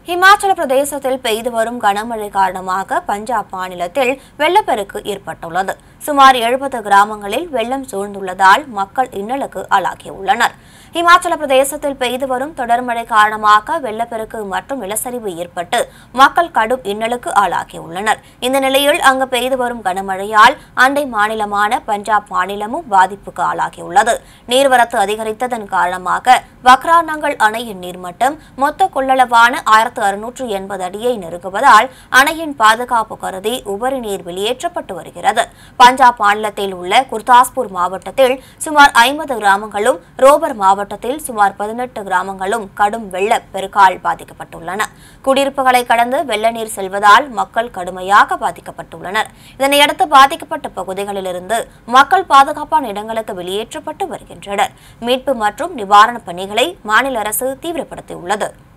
இமாச்சல பிரதேசத்தில் பெய்து வரும் கனமழை காரணமாக பஞ்சாப் மாநிலத்தில் வெள்ளப்பெருக்கு ஏற்பட்டுள்ளது சுமார் எழுபது கிராமங்களில் வெள்ளம் சூழ்ந்துள்ளதால் மக்கள் இன்னலுக்கு ஆளாகியுள்ளனர் இமாச்சல பிரதேசத்தில் பெய்து வரும் தொடர் மழை காரணமாக வெள்ளப்பெருக்கு மற்றும் நிலச்சரிவு ஏற்பட்டு மக்கள் கடும் இன்னலுக்கு ஆளாகியுள்ளனர் இந்த நிலையில் அங்கு பெய்து வரும் கனமழையால் அண்டை மாநிலமான பஞ்சாப் மாநிலமும் பாதிப்புக்கு ஆளாகியுள்ளது நீர்வரத்து அதிகரித்ததன் காரணமாக வக்ரானங்கள் அணையின் நீர்மட்டம் மொத்த கொள்ளளவான ஆயிரத்து அறுநூற்று எண்பது அடியை நெருங்குவதால் அணையின் பாதுகாப்பு கருதி உபரி நீர் வெளியேற்றப்பட்டு வருகிறது பஞ்சாப் மாநிலத்தில் உள்ள குர்தாஸ்பூர் மாவட்டத்தில் சுமார் ஐம்பது கிராமங்களும் ரோபர் மாவட்டத்தில் சுமார் பதினெட்டு கிராமங்களும் கடும் வெள்ள பெருக்கால் பாதிக்கப்பட்டுள்ளன குடியிருப்புகளை கடந்து வெள்ள நீர் செல்வதால் மக்கள் கடுமையாக பாதிக்கப்பட்டுள்ளனர் இதனையடுத்து பாதிக்கப்பட்ட பகுதிகளிலிருந்து மக்கள் பாதுகாப்பான இடங்களுக்கு வெளியேற்றப்பட்டு வருகின்றனர் மீட்பு மற்றும் நிவாரணப் பணிகளை மாநில அரசு தீவிரப்படுத்தியுள்ளது